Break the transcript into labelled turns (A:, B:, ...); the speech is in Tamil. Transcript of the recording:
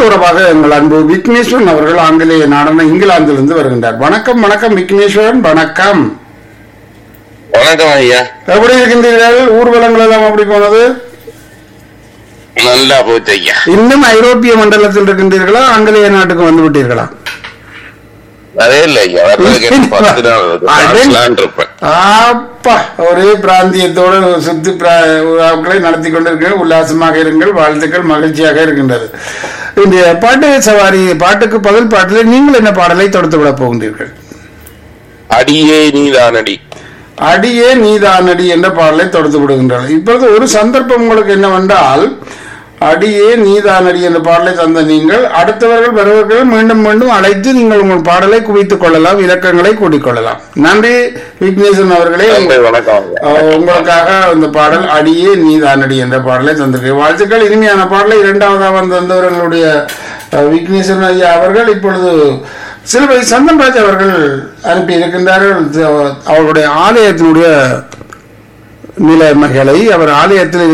A: உறவாக எங்கள் அன்பு விக்னேஸ்வரன் அவர்கள் ஆங்கிலேய நாடான இங்கிலாந்திலிருந்து வருகின்றார் வணக்கம் வணக்கம் விக்னேஸ்வரன் வணக்கம்
B: வணக்கம் ஐயா
A: எப்படி இருக்கின்றீர்கள் ஊர்வலங்கள் எல்லாம் எப்படி போனது
B: நல்லா போச்சு ஐயா
A: இன்னும் ஐரோப்பிய மண்டலத்தில் இருக்கின்றீர்களா ஆங்கிலேய நாட்டுக்கு வந்து விட்டீர்களா
B: அதே இல்ல ஐயா வர்றதுக்கு எனக்கு பத்து நாள் இருக்கு. பார்க்கலான்னு இருப்பேன்
A: அப்பா ஒரே பிராந்தியத்தோடு சுத்தி பிரா- விழாக்களை நடத்தி கொண்டிருக்க உல்லாசமாக இருங்கள் வாழ்த்துக்கள் மகிழ்ச்சியாக இருக்கின்றது இந்த பாட்டு சவாரி பாட்டுக்கு பதில் பாட்டில் நீங்கள் என்ன பாடலை தொடுத்து விட போகின்றீர்கள்
B: அடியே நீதானடி
A: அடியே நீதானடி என்ற பாடலை தொடுத்து விடுகின்றார்கள் இப்பொழுது ஒரு சந்தர்ப்பம் உங்களுக்கு என்னவென்றால் அடியே நீதானடி என்ற பாடலை தந்த நீங்கள் அடுத்தவர்கள் வருவர்கள் மீண்டும் மீண்டும் அழைத்து நீங்கள் உங்கள் பாடலை குவித்துக் கொள்ளலாம் இலக்கங்களை கூட்டிக் கொள்ளலாம் நன்றி விக்னேசன் அவர்களே
B: நன்றி வணக்கம் ஐயா
A: அஹ் உங்களுக்காக இந்த பாடல் அடியே நீதானடி என்ற பாடலை தந்திருக்கேன் வாழ்த்துக்கள் இனிமையான பாடலை இரண்டாவதாக வந்து வந்தவர்களுடைய அஹ், விக்னேஸ்வரன் ஐயா அவர்கள் இப்பொழுது சிலுவை சந்தன்ராஜ் அவர்கள் அனுப்பி இருக்கின்றார்கள் அவர்களுடைய ஆலயத்தினுடைய நிலைமைகளை அவர் ஆலயத்தில்